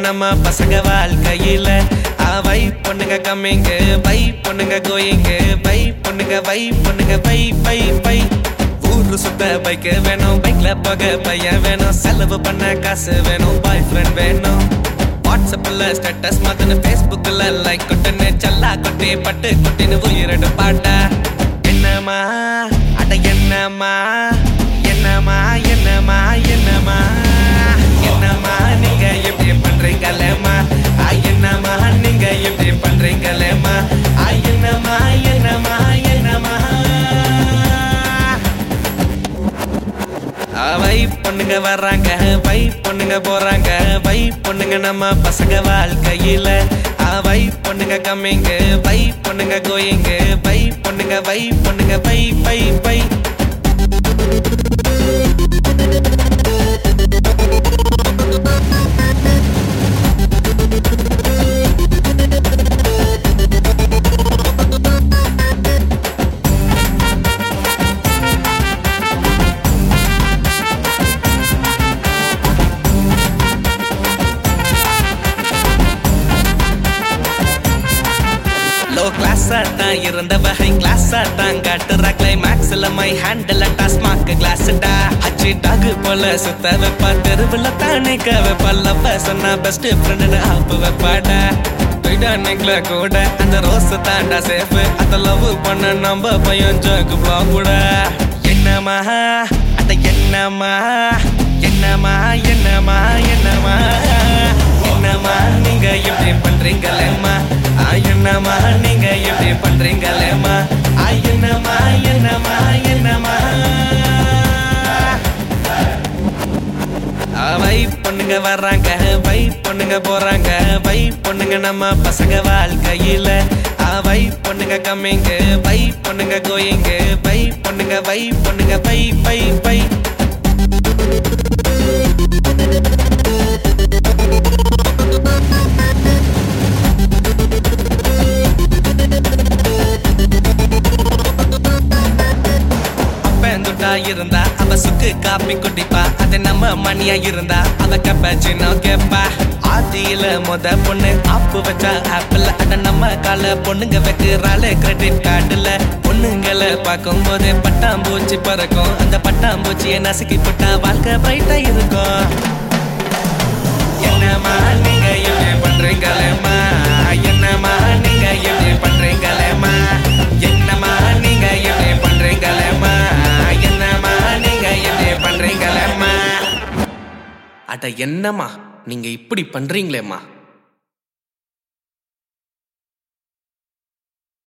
நம்ம பசங்க வாழ்க்கையில வை பொண்ணுங்க கம்மிங்க பை பொண்ணுங்க கோயிங்க பை பொண்ணுங்க வை பொண்ணுங்க பை பை பை ஊரு சுத்த பைக் வேணும் பைக்ல போக பையன் வேணும் செலவு பண்ண காசு வேணும் பாய் ஃப்ரெண்ட் வேணும் வாட்ஸ்அப்ல ஸ்டேட்டஸ் மாத்தன ஃபேஸ்புக்ல லைக் கொட்டுன்னு சல்லா கொட்டி பட்டு கொட்டின்னு உயிரிடு பாட்டா என்னம்மா அட என்னம்மா என்னம்மா என்னம்மா என்னம்மா என்னம்மா நீங்க எப்படி பண்றீங்களேம்மா ஆ, என்னம்மா நீங்க எப்படி பண்றீங்களேம்மா ஆ, என்னம்மா என்னம்மா என்னம்மா வை பொண்ணுங்க வர்றாங்க வை பொண்ணுங்க போறாங்க வை பொண்ணுங்க நம்ம பசங்க வாழ்க்கையில வை பொண்ணுங்க கம்மிங்க வை பொண்ணுங்க கோயிங்க வை பொண்ணுங்க வை பொண்ணுங்க பை பை பை லோ கிளாஸா தான் இருந்தவ ஹை கிளாஸா தான் காட்டுறா கிளைமேக்ஸ்ல மை ஹேண்டில் டாஸ்மாக் கிளாஸ்டா அச்சி டாகு போல சுத்த வைப்பா தெருவுல தானே வைப்பா லவ் சொன்னா பெஸ்ட் ஃப்ரெண்டுன்னு ஆப்பு வைப்பாடா டைட்டானிக்ல கூட அந்த ரோஸ் தாண்டா சேஃப் அந்த லவ் பண்ண நம்ம பையன் ஜோக்கு கூட என்னம்மா அட என்னம்மா என்னம்மா என்னம்மா என்னம்மா என்னம்மா நீங்க எப்படி பண்றீங்களேம்மா ஆ, என்னம்மா நீங்க எப்படி பண்றீங்களேம்மா ஆ, என்னம்மா என்னம்மா என்னம்மா ஆ, வை பொண்ணுங்க வர்றாங்க வை பொண்ணுங்க போறாங்க வை பொண்ணுங்க நம்ம பசங்க வாழ்க்கையில ஆ, வை பொண்ணுங்க கம்மிங்க வை பொண்ணுங்க கோயிங்க வை பொண்ணுங்க வை பொண்ணுங்க பை பை பை அப்பந்துட்டா இருந்தா அவ சுக்கு காப்பி குடிப்பா அது நம்ம மணியா இருந்தா அவ கப்பாச்சினோ கேப்பா ஆதியில முத பொண்ணு ஆப்பு வச்சா ஆப்பிள் அட நம்ம கால பொண்ணுங்க வைக்கிறாள் கிரெடிட் கார்டுல பொண்ணுங்களை பார்க்கும் போது பட்டாம்பூச்சி பறக்கும் அந்த பட்டாம்பூச்சியை நசுக்கி போட்டா வாழ்க்கை பிரைட்டா இருக்கும் என்னம்மா நீங்க எப்படி பண்றீங்களேம்மா என்னம்மா நீங்க எப்படி பண்றீங்களேம்மா என்னம்மா நீங்க எப்படி பண்றீங்களேம்மா என்னம்மா நீங்க எப்படி பண்றீங்களேம்மா அட என்னம்மா நீங்க இப்படி பண்றீங்களேம்மா